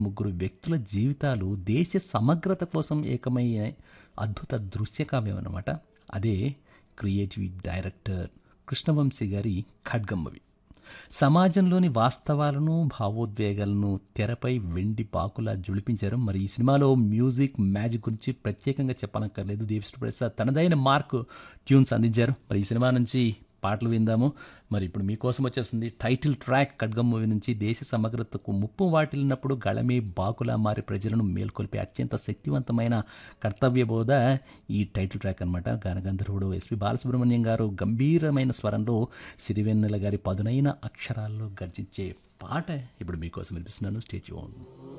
ముగ్గురు వ్యక్తుల జీవితాలు దేశ సమగ్రత కోసం ఏకమయ్యే అద్భుత దృశ్యకావ్యం అన్నమాట అదే క్రియేటివ్ డైరెక్టర్ కృష్ణవంశీ గారి ఖడ్గమ్మవి సమాజంలోని వాస్తవాలను భావోద్వేగాలను తెరపై వెండి పాకులా జుళిపించారు మరి ఈ సినిమాలో మ్యూజిక్ మ్యాజిక్ గురించి ప్రత్యేకంగా చెప్పనక్కర్లేదు దేవిశ్రీ ప్రసాద్ తనదైన మార్క్ ట్యూన్స్ అందించారు మరి ఈ సినిమా నుంచి పాటలు విందాము మరి ఇప్పుడు మీకోసం వచ్చేస్తుంది టైటిల్ ట్రాక్ ఖడ్గం మూవీ నుంచి దేశ సమగ్రతకు ముప్పు వాటిల్లినప్పుడు గళమే బాకులా మారి ప్రజలను మేల్కొల్పే అత్యంత శక్తివంతమైన కర్తవ్య బోధ ఈ టైటిల్ ట్రాక్ అనమాట గానగంధర్వుడు ఎస్పి బాలసుబ్రహ్మణ్యం గారు గంభీరమైన స్వరంలో సిరివెన్నెల గారి పదునైన అక్షరాల్లో గర్జించే పాట ఇప్పుడు మీకోసం వినిపిస్తున్నాను స్టేట్